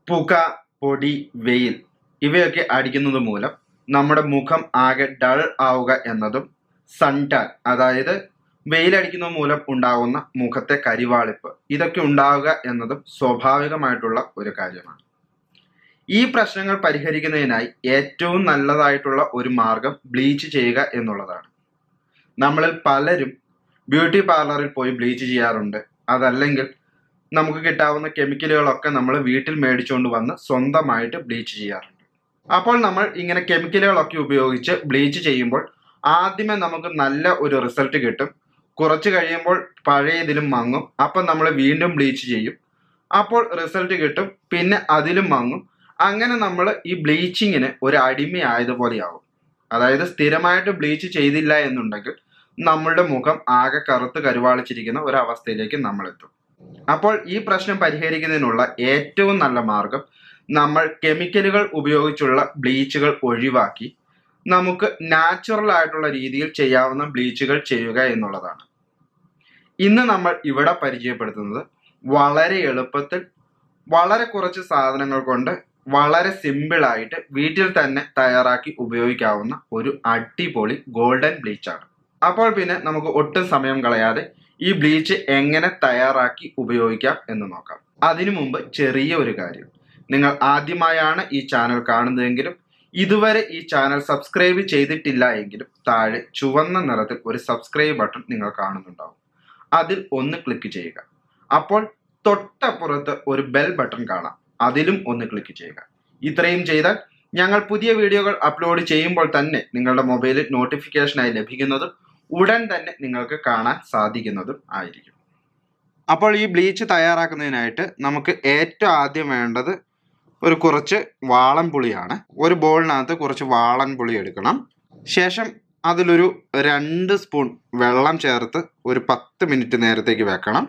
പുക പൊടി വെയിൽ ഇവയൊക്കെ അടിക്കുന്നത് മൂലം നമ്മുടെ മുഖം ആകെ ഡൾ ആവുക എന്നതും സൺടാൻ അതായത് വെയിലടിക്കുന്നത് മൂലം ഉണ്ടാകുന്ന മുഖത്തെ കരിവാളിപ്പ് ഇതൊക്കെ ഉണ്ടാവുക എന്നതും സ്വാഭാവികമായിട്ടുള്ള ഒരു കാര്യമാണ് ഈ പ്രശ്നങ്ങൾ പരിഹരിക്കുന്നതിനായി ഏറ്റവും നല്ലതായിട്ടുള്ള ഒരു മാർഗം ബ്ലീച്ച് ചെയ്യുക എന്നുള്ളതാണ് നമ്മളിൽ പലരും ബ്യൂട്ടി പാർലറിൽ പോയി ബ്ലീച്ച് ചെയ്യാറുണ്ട് അതല്ലെങ്കിൽ നമുക്ക് കിട്ടാവുന്ന കെമിക്കലുകളൊക്കെ നമ്മൾ വീട്ടിൽ മേടിച്ചുകൊണ്ട് വന്ന് സ്വന്തമായിട്ട് ബ്ലീച്ച് ചെയ്യാറുണ്ട് അപ്പോൾ നമ്മൾ ഇങ്ങനെ കെമിക്കലുകളൊക്കെ ഉപയോഗിച്ച് ബ്ലീച്ച് ചെയ്യുമ്പോൾ ആദ്യമേ നമുക്ക് നല്ല ഒരു റിസൾട്ട് കിട്ടും കുറച്ച് കഴിയുമ്പോൾ പഴയ ഇതിലും മങ്ങും അപ്പം നമ്മൾ വീണ്ടും ബ്ലീച്ച് ചെയ്യും അപ്പോൾ റിസൾട്ട് കിട്ടും പിന്നെ അതിലും മങ്ങും അങ്ങനെ നമ്മൾ ഈ ബ്ലീച്ചിങ്ങിന് ഒരു അടിമയായതുപോലെയാവും അതായത് സ്ഥിരമായിട്ട് ബ്ലീച്ച് ചെയ്തില്ല എന്നുണ്ടെങ്കിൽ നമ്മളുടെ മുഖം ആകെ കറുത്ത് കരുവാളിച്ചിരിക്കുന്ന ഒരു അവസ്ഥയിലേക്ക് നമ്മൾ എത്തും അപ്പോൾ ഈ പ്രശ്നം പരിഹരിക്കുന്നതിനുള്ള ഏറ്റവും നല്ല മാർഗം നമ്മൾ കെമിക്കലുകൾ ഉപയോഗിച്ചുള്ള ബ്ലീച്ചുകൾ ഒഴിവാക്കി നമുക്ക് നാച്ചുറൽ ആയിട്ടുള്ള രീതിയിൽ ചെയ്യാവുന്ന ബ്ലീച്ചുകൾ ചെയ്യുക എന്നുള്ളതാണ് ഇന്ന് നമ്മൾ ഇവിടെ പരിചയപ്പെടുത്തുന്നത് വളരെ എളുപ്പത്തിൽ വളരെ കുറച്ച് സാധനങ്ങൾ കൊണ്ട് വളരെ സിമ്പിളായിട്ട് വീട്ടിൽ തന്നെ തയ്യാറാക്കി ഉപയോഗിക്കാവുന്ന ഒരു അടിപൊളി ഗോൾഡൻ ബ്ലീച്ചാണ് അപ്പോൾ പിന്നെ നമുക്ക് ഒട്ടും സമയം കളയാതെ ഈ ബ്ലീച്ച് എങ്ങനെ തയ്യാറാക്കി ഉപയോഗിക്കാം എന്ന് നോക്കാം അതിനു മുമ്പ് ചെറിയ ഒരു കാര്യം നിങ്ങൾ ആദ്യമായാണ് ഈ ചാനൽ കാണുന്നതെങ്കിലും ഇതുവരെ ഈ ചാനൽ സബ്സ്ക്രൈബ് ചെയ്തിട്ടില്ല എങ്കിലും താഴെ ചുവന്ന നിറത്തിൽ ഒരു സബ്സ്ക്രൈബ് ബട്ടൺ നിങ്ങൾ കാണുന്നുണ്ടാവും അതിൽ ഒന്ന് ക്ലിക്ക് ചെയ്യുക അപ്പോൾ തൊട്ടപ്പുറത്ത് ഒരു ബെൽ ബട്ടൺ കാണാം അതിലും ഒന്ന് ക്ലിക്ക് ചെയ്യുക ഇത്രയും ചെയ്താൽ ഞങ്ങൾ പുതിയ വീഡിയോകൾ അപ്ലോഡ് ചെയ്യുമ്പോൾ തന്നെ നിങ്ങളുടെ മൊബൈലിൽ നോട്ടിഫിക്കേഷനായി ലഭിക്കുന്നതും ഉടൻ തന്നെ നിങ്ങൾക്ക് കാണാൻ സാധിക്കുന്നതും ആയിരിക്കും അപ്പോൾ ഈ ബ്ലീച്ച് തയ്യാറാക്കുന്നതിനായിട്ട് നമുക്ക് ഏറ്റവും ആദ്യം വേണ്ടത് ഒരു കുറച്ച് വാളൻ പുളിയാണ് ഒരു ബോളിനകത്ത് കുറച്ച് വാളൻ പുളി എടുക്കണം ശേഷം അതിലൊരു രണ്ട് സ്പൂൺ വെള്ളം ചേർത്ത് ഒരു പത്ത് മിനിറ്റ് നേരത്തേക്ക് വെക്കണം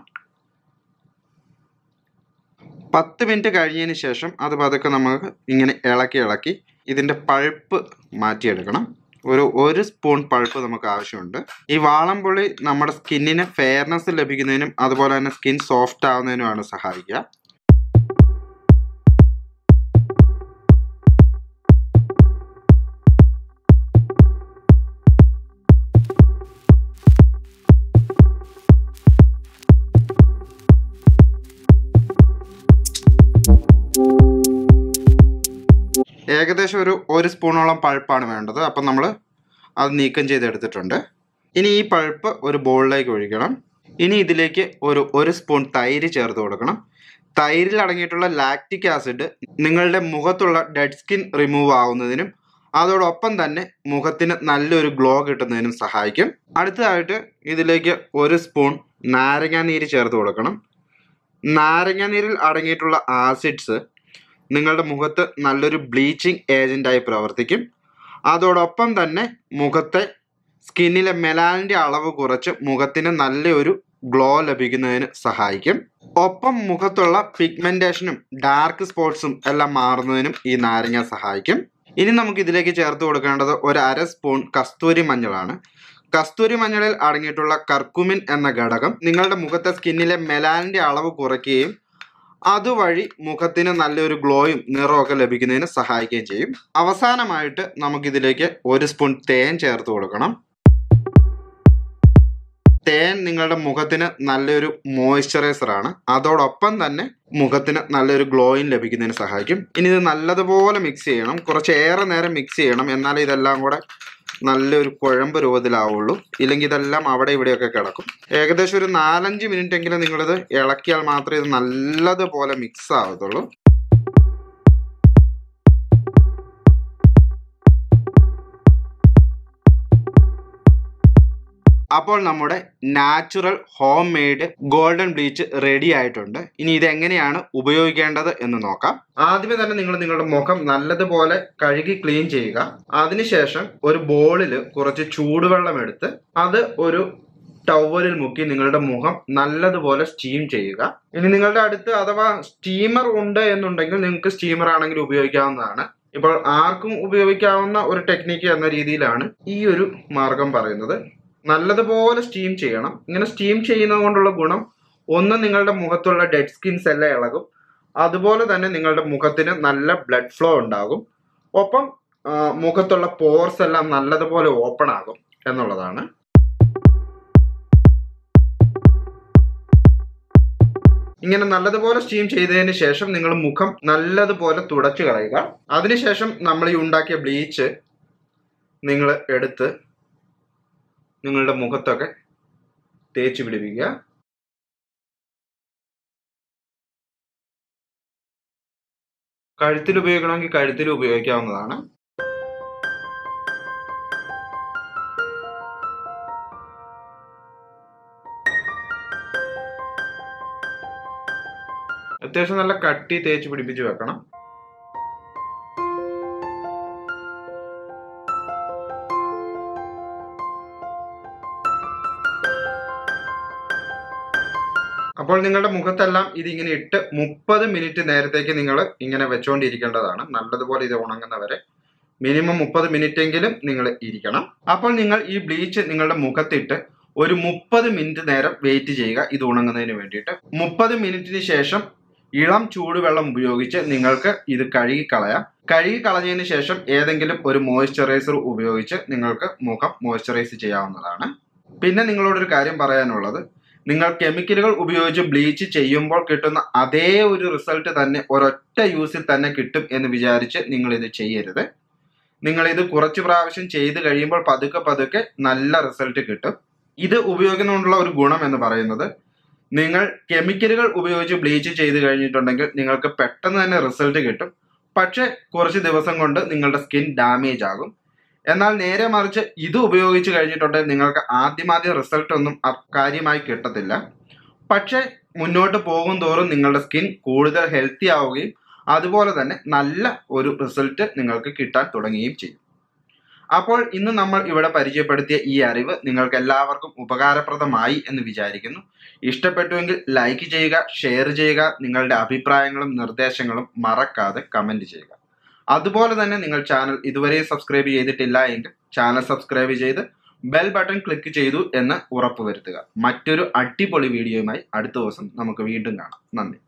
പത്ത് മിനിറ്റ് കഴിഞ്ഞതിന് ശേഷം അത് പതുക്കെ നമുക്ക് ഇങ്ങനെ ഇളക്കി ഇളക്കി ഇതിൻ്റെ പൾപ്പ് മാറ്റിയെടുക്കണം ഒരു ഒരു സ്പൂൺ പൾപ്പ് നമുക്ക് ആവശ്യമുണ്ട് ഈ വാളംപുളി നമ്മുടെ സ്കിന്നിന് ഫെയർനെസ് ലഭിക്കുന്നതിനും അതുപോലെ തന്നെ സ്കിൻ സോഫ്റ്റ് ആവുന്നതിനുമാണ് സഹായിക്കുക ഏകദേശം ഒരു ഒരു സ്പൂണോളം പൾപ്പാണ് വേണ്ടത് അപ്പം നമ്മൾ അത് നീക്കം ചെയ്തെടുത്തിട്ടുണ്ട് ഇനി ഈ പൾപ്പ് ഒരു ബോളിലേക്ക് ഒഴിക്കണം ഇനി ഇതിലേക്ക് ഒരു ഒരു സ്പൂൺ തൈര് ചേർത്ത് കൊടുക്കണം തൈരിൽ അടങ്ങിയിട്ടുള്ള ലാക്റ്റിക് ആസിഡ് നിങ്ങളുടെ മുഖത്തുള്ള ഡെഡ് സ്കിൻ റിമൂവ് ആവുന്നതിനും അതോടൊപ്പം തന്നെ മുഖത്തിന് നല്ലൊരു ഗ്ലോ കിട്ടുന്നതിനും സഹായിക്കും അടുത്തതായിട്ട് ഇതിലേക്ക് ഒരു സ്പൂൺ നാരങ്ങാ നീര് ചേർത്ത് കൊടുക്കണം നാരങ്ങാ നീരിൽ അടങ്ങിയിട്ടുള്ള ആസിഡ്സ് നിങ്ങളുടെ മുഖത്ത് നല്ലൊരു ബ്ലീച്ചിങ് ഏജൻ്റായി പ്രവർത്തിക്കും അതോടൊപ്പം തന്നെ മുഖത്തെ സ്കിന്നിലെ മെലാനിൻ്റെ അളവ് കുറച്ച് മുഖത്തിന് നല്ലൊരു ഗ്ലോ ലഭിക്കുന്നതിന് സഹായിക്കും ഒപ്പം മുഖത്തുള്ള പിഗ്മെൻറ്റേഷനും ഡാർക്ക് സ്പോട്ട്സും എല്ലാം മാറുന്നതിനും ഈ നാരങ്ങ സഹായിക്കും ഇനി നമുക്ക് ഇതിലേക്ക് ചേർത്ത് കൊടുക്കേണ്ടത് ഒരു അര സ്പൂൺ കസ്തൂരി മഞ്ഞളാണ് കസ്തൂരി മഞ്ഞളിൽ അടങ്ങിയിട്ടുള്ള കർക്കുമിൻ എന്ന ഘടകം നിങ്ങളുടെ മുഖത്തെ സ്കിന്നിലെ മെലാനിൻ്റെ അളവ് കുറയ്ക്കുകയും അതുവഴി മുഖത്തിന് നല്ലൊരു ഗ്ലോയും നിറമൊക്കെ ലഭിക്കുന്നതിന് സഹായിക്കുകയും ചെയ്യും അവസാനമായിട്ട് നമുക്കിതിലേക്ക് ഒരു സ്പൂൺ തേൻ ചേർത്ത് കൊടുക്കണം തേൻ നിങ്ങളുടെ മുഖത്തിന് നല്ലൊരു മോയ്സ്ചറൈസർ ആണ് അതോടൊപ്പം തന്നെ മുഖത്തിന് നല്ലൊരു ഗ്ലോയും ലഭിക്കുന്നതിന് സഹായിക്കും ഇനി ഇത് നല്ലതുപോലെ മിക്സ് ചെയ്യണം കുറച്ച് ഏറെ നേരം മിക്സ് ചെയ്യണം എന്നാലേ ഇതെല്ലാം കൂടെ നല്ലൊരു കുഴമ്പ് രൂപത്തിലാവുള്ളൂ ഇല്ലെങ്കിൽ ഇതെല്ലാം അവിടെ ഇവിടെയൊക്കെ കിടക്കും ഏകദേശം ഒരു നാലഞ്ച് മിനിറ്റ് എങ്കിലും നിങ്ങളിത് ഇളക്കിയാൽ മാത്രമേ ഇത് നല്ലതുപോലെ മിക്സ് ആവത്തുള്ളൂ അപ്പോൾ നമ്മുടെ natural home made golden bleach ready ആയിട്ടുണ്ട് ഇനി ഇത് എങ്ങനെയാണ് ഉപയോഗിക്കേണ്ടത് എന്ന് നോക്കാം ആദ്യമേ തന്നെ നിങ്ങൾ നിങ്ങളുടെ മുഖം നല്ലതുപോലെ കഴുകി ക്ലീൻ ചെയ്യുക അതിനുശേഷം ഒരു ബോളിൽ കുറച്ച് ചൂടുവെള്ളം എടുത്ത് അത് ഒരു ടവലിൽ മുക്കി നിങ്ങളുടെ മുഖം നല്ലതുപോലെ സ്റ്റീം ചെയ്യുക ഇനി നിങ്ങളുടെ അടുത്ത് അഥവാ സ്റ്റീമർ ഉണ്ട് എന്നുണ്ടെങ്കിൽ നിങ്ങൾക്ക് സ്റ്റീമർ ആണെങ്കിൽ ഉപയോഗിക്കാവുന്നതാണ് ഇപ്പോൾ ആർക്കും ഉപയോഗിക്കാവുന്ന ഒരു ടെക്നിക്ക് എന്ന രീതിയിലാണ് ഈ ഒരു മാർഗം പറയുന്നത് നല്ലതുപോലെ സ്റ്റീം ചെയ്യണം ഇങ്ങനെ സ്റ്റീം ചെയ്യുന്നത് കൊണ്ടുള്ള ഗുണം ഒന്ന് നിങ്ങളുടെ മുഖത്തുള്ള ഡെഡ് സ്കിൻസ് എല്ലാം ഇളകും അതുപോലെ തന്നെ നിങ്ങളുടെ മുഖത്തിന് നല്ല ബ്ലഡ് ഫ്ലോ ഉണ്ടാകും ഒപ്പം ആ, മുഖത്തുള്ള പോർസ് എല്ലാം നല്ലതുപോലെ ഓപ്പൺ ആകും എന്നുള്ളതാണ് ഇങ്ങനെ നല്ലതുപോലെ സ്റ്റീം ചെയ്തതിന് ശേഷം നിങ്ങൾ മുഖം നല്ലതുപോലെ തുടച്ചു കളയുക അതിനുശേഷം നമ്മൾ ഈ ഉണ്ടാക്കിയ ബ്ലീച്ച് നിങ്ങൾ എടുത്ത് നിങ്ങളുടെ മുഖത്തൊക്കെ തേച്ച് പിടിപ്പിക്കുക കഴുത്തിൽ ഉപയോഗിക്കണമെങ്കിൽ കഴുത്തിൽ ഉപയോഗിക്കാവുന്നതാണ് അത്യാവശ്യം നല്ല കട്ടി തേച്ച് പിടിപ്പിച്ച് വെക്കണം അപ്പോൾ നിങ്ങളുടെ മുഖത്തെല്ലാം ഇതിങ്ങനെ ഇട്ട് മുപ്പത് മിനിറ്റ് നേരത്തേക്ക് നിങ്ങൾ ഇങ്ങനെ വെച്ചുകൊണ്ടിരിക്കേണ്ടതാണ് നല്ലതുപോലെ ഇത് ഉണങ്ങുന്നവരെ മിനിമം മുപ്പത് മിനിറ്റ് എങ്കിലും നിങ്ങൾ ഇരിക്കണം അപ്പോൾ നിങ്ങൾ ഈ ബ്ലീച്ച് നിങ്ങളുടെ മുഖത്തിട്ട് ഒരു മുപ്പത് മിനിറ്റ് നേരം വെയിറ്റ് ചെയ്യുക ഇത് ഉണങ്ങുന്നതിന് വേണ്ടിയിട്ട് മുപ്പത് മിനിറ്റിന് ശേഷം ഇളം ചൂടുവെള്ളം ഉപയോഗിച്ച് നിങ്ങൾക്ക് ഇത് കഴുകി കളയാം കഴുകി കളഞ്ഞതിന് ശേഷം ഏതെങ്കിലും ഒരു മോയ്സ്ചറൈസർ ഉപയോഗിച്ച് നിങ്ങൾക്ക് മുഖം മോയ്സ്ചറൈസ് ചെയ്യാവുന്നതാണ് പിന്നെ നിങ്ങളോടൊരു കാര്യം പറയാനുള്ളത് നിങ്ങൾ കെമിക്കലുകൾ ഉപയോഗിച്ച് ബ്ലീച്ച് ചെയ്യുമ്പോൾ കിട്ടുന്ന അതേ ഒരു റിസൾട്ട് തന്നെ ഒരൊറ്റ യൂസിൽ തന്നെ കിട്ടും എന്ന് വിചാരിച്ച് നിങ്ങൾ ഇത് ചെയ്യരുത് നിങ്ങൾ ഇത് കുറച്ച് പ്രാവശ്യം ചെയ്ത് കഴിയുമ്പോൾ പതുക്കെ പതുക്കെ നല്ല റിസൾട്ട് കിട്ടും ഇത് ഉപയോഗിക്കുന്നതുകൊണ്ടുള്ള ഒരു ഗുണം എന്ന് പറയുന്നത് നിങ്ങൾ കെമിക്കലുകൾ ഉപയോഗിച്ച് ബ്ലീച്ച് ചെയ്ത് കഴിഞ്ഞിട്ടുണ്ടെങ്കിൽ നിങ്ങൾക്ക് പെട്ടെന്ന് തന്നെ റിസൾട്ട് കിട്ടും പക്ഷെ കുറച്ച് ദിവസം കൊണ്ട് നിങ്ങളുടെ സ്കിൻ ഡാമേജ് ആകും എന്നാൽ നേരെ മറിച്ച് ഇത് ഉപയോഗിച്ച് കഴിഞ്ഞിട്ടുണ്ടെങ്കിൽ നിങ്ങൾക്ക് ആദ്യമാദ്യം റിസൾട്ട് ഒന്നും അ- കാര്യമായി കിട്ടത്തില്ല പക്ഷെ മുന്നോട്ട് പോകും തോറും നിങ്ങളുടെ സ്കിൻ കൂടുതൽ ഹെൽത്തി ആവുകയും അതുപോലെ തന്നെ നല്ല ഒരു റിസൾട്ട് നിങ്ങൾക്ക് കിട്ടാൻ തുടങ്ങുകയും ചെയ്യും അപ്പോൾ ഇന്ന് നമ്മൾ ഇവിടെ പരിചയപ്പെടുത്തിയ ഈ അറിവ് നിങ്ങൾക്ക് എല്ലാവർക്കും ഉപകാരപ്രദമായി എന്ന് വിചാരിക്കുന്നു ഇഷ്ടപ്പെട്ടുവെങ്കിൽ ലൈക്ക് ചെയ്യുക ഷെയർ ചെയ്യുക നിങ്ങളുടെ അഭിപ്രായങ്ങളും നിർദ്ദേശങ്ങളും മറക്കാതെ കമന്റ് ചെയ്യുക അതുപോലെ തന്നെ നിങ്ങൾ ചാനൽ ഇതുവരെ സബ്സ്ക്രൈബ് ചെയ്തിട്ടില്ല എങ്കിൽ ചാനൽ സബ്സ്ക്രൈബ് ചെയ്ത് ബെൽ ബട്ടൺ ക്ലിക്ക് ചെയ്തു എന്ന് ഉറപ്പുവരുത്തുക മറ്റൊരു അടിപൊളി വീഡിയോയുമായി അടുത്ത ദിവസം നമുക്ക് വീണ്ടും കാണാം നന്ദി